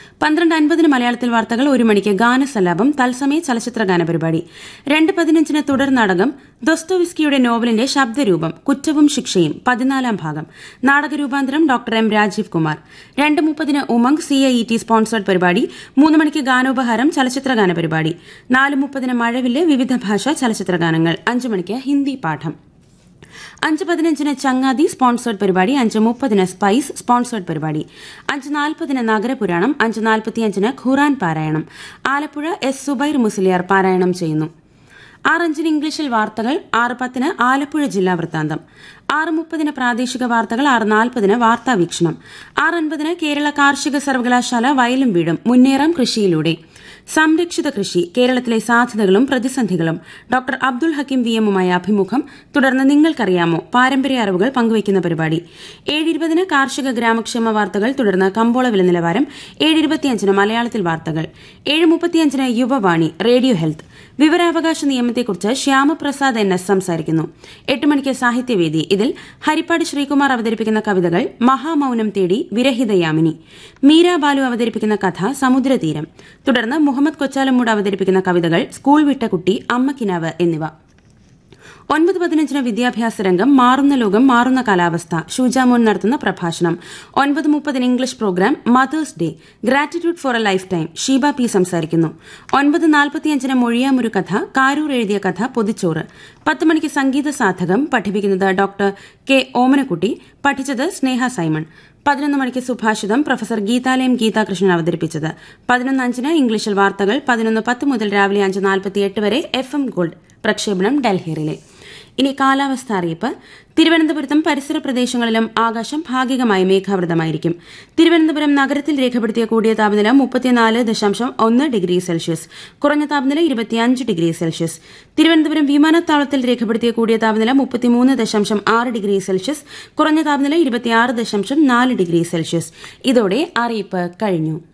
പന്ത്രണ്ട് അൻപതിന് മലയാളത്തിൽ വാർത്തകൾ ഒരു മണിക്ക് ഗാനസലാപം തത്സമയ ചലച്ചിത്ര ഗാന പരിപാടി രണ്ട് പതിനഞ്ചിന് തുടർ നാടകം ദൊസ്തോവിസ്കിയുടെ നോവലിന്റെ ശബ്ദരൂപം കുറ്റവും ശിക്ഷയും പതിനാലാം ഭാഗം നാടകരൂപാന്തരം ഡോക്ടർ എം രാജീവ് കുമാർ രണ്ട് മുപ്പതിന് Umang C I T sponsored പരിപാടി മൂന്ന് മണിക്ക് ഗാനോപഹാരം ചലച്ചിത്ര ഗാന പരിപാടി നാല് മുപ്പതിന് മഴവില്ല് വിവിധ ഭാഷാ ചലച്ചിത്ര ഗാനങ്ങൾ അഞ്ച് മണിക്ക് ഹിന്ദി പാഠം അഞ്ച് പതിനഞ്ചിന് ചങ്ങാതി സ്പോൺസേഡ് പരിപാടി അഞ്ച് മുപ്പതിന് സ്പൈസ് സ്പോൺസേഡ് പരിപാടി അഞ്ച് നാൽപ്പതിന് നഗരപുരാണം അഞ്ച് നാൽപ്പത്തിയഞ്ചിന് ഖുറാൻ പാരായണം ആലപ്പുഴ എസ് സുബൈർ മുസ്ലിയാർ പാരായണം ചെയ്യുന്നു ആറ് അഞ്ചിന് ഇംഗ്ലീഷിൽ വാർത്തകൾ ആറ് പത്തിന് ആലപ്പുഴ ജില്ലാ വൃത്താന്തം ആറ് മുപ്പതിന് പ്രാദേശിക വാർത്തകൾ ആറ് നാൽപ്പതിന് വാർത്താ വീക്ഷണം ആറ് അൻപതിന് കേരള കാർഷിക സർവകലാശാല വയലും വീടും മുന്നേറാം കൃഷിയിലൂടെ സംരക്ഷിത കൃഷി കേരളത്തിലെ സാധ്യതകളും പ്രതിസന്ധികളും ഡോക്ടർ അബ്ദുൾ ഹക്കീം വി എമ്മുമായ അഭിമുഖം തുടർന്ന് നിങ്ങൾക്കറിയാമോ പാരമ്പര്യ അറിവുകൾ പങ്കുവയ്ക്കുന്ന പരിപാടി ഏഴിരുപതിന് കാർഷിക ഗ്രാമക്ഷേമ വാർത്തകൾ തുടർന്ന് കമ്പോള വില നിലവാരം ഏഴിരുപത്തിയഞ്ചിന് മലയാളത്തിൽ വാർത്തകൾ ഏഴ് മുപ്പത്തിയഞ്ചിന് യുവവാണി റേഡിയോ ഹെൽത്ത് വിവരാവകാശ നിയമത്തെക്കുറിച്ച് ശ്യാമപ്രസാദ് എൻ എസ് സംസാരിക്കുന്നു എട്ട് മണിക്ക് സാഹിത്യവേദി ഇതിൽ ഹരിപ്പാട് ശ്രീകുമാർ അവതരിപ്പിക്കുന്ന കവിതകൾ മഹാമൌനം തേടി വിരഹിതയാമിനി മീര ബാലു അവതരിപ്പിക്കുന്ന കഥ സമുദ്രതീരം തുടർന്ന് മുഹമ്മദ് കൊച്ചാലമ്മൂട് അവതരിപ്പിക്കുന്ന കവിതകൾ സ്കൂൾ വിട്ട കുട്ടി അമ്മക്കിനാവ് എന്നിവ ഒൻപത് പതിനഞ്ചിന് വിദ്യാഭ്യാസ രംഗം മാറുന്ന ലോകം മാറുന്ന കാലാവസ്ഥ ഷൂജാമോൻ നടത്തുന്ന പ്രഭാഷണം ഒൻപത് മുപ്പതിന് English program mother's day gratitude for a lifetime Sheeba P സംസാരിക്കുന്നു ഒൻപത് നാൽപ്പത്തിയഞ്ചിന് മൊഴിയാമൊരു കഥ കാരൂർ എഴുതിയ കഥ പൊതിച്ചോറ് പത്ത് മണിക്ക് സംഗീത സാധകം പഠിപ്പിക്കുന്നത് ഡോക്ടർ കെ ഓമനക്കുട്ടി പഠിച്ചത് സ്നേഹ സൈമൺ പതിനൊന്ന് മണിക്ക് സുഭാഷിതം പ്രൊഫസർ ഗീതാലയം ഗീതാകൃഷ്ണൻ അവതരിപ്പിച്ചത് പതിനൊന്ന് അഞ്ചിന് ഇംഗ്ലീഷിൽ വാർത്തകൾ പതിനൊന്ന് പത്ത് മുതൽ രാവിലെ അഞ്ച് നാൽപ്പത്തിയെട്ട് വരെ എഫ് എം ഗോൾഡ് പ്രക്ഷേപണം ഡൽഹിയിലെ ഇനി കാലാവസ്ഥ അറിയിപ്പ് തിരുവനന്തപുരത്തും പരിസര പ്രദേശങ്ങളിലും ആകാശം ഭാഗികമായി മേഘാവൃതമായിരിക്കും തിരുവനന്തപുരം നഗരത്തിൽ രേഖപ്പെടുത്തിയ കൂടിയ താപനില മുപ്പത്തിനാല് ദശാംശം ഒന്ന് ഡിഗ്രി സെൽഷ്യസ് കുറഞ്ഞ താപനില ഇരുപത്തിയഞ്ച് ഡിഗ്രി സെൽഷ്യസ് തിരുവനന്തപുരം വിമാനത്താവളത്തിൽ രേഖപ്പെടുത്തിയ കൂടിയ താപനില മുപ്പത്തിമൂന്ന് ദശാംശം ആറ് ഡിഗ്രി സെൽഷ്യസ് കുറഞ്ഞ താപനില ഇരുപത്തിയാറ് ദശാംശം നാല് ഡിഗ്രി സെൽഷ്യസ് ഇതോടെ അറിയിപ്പ് കഴിഞ്ഞു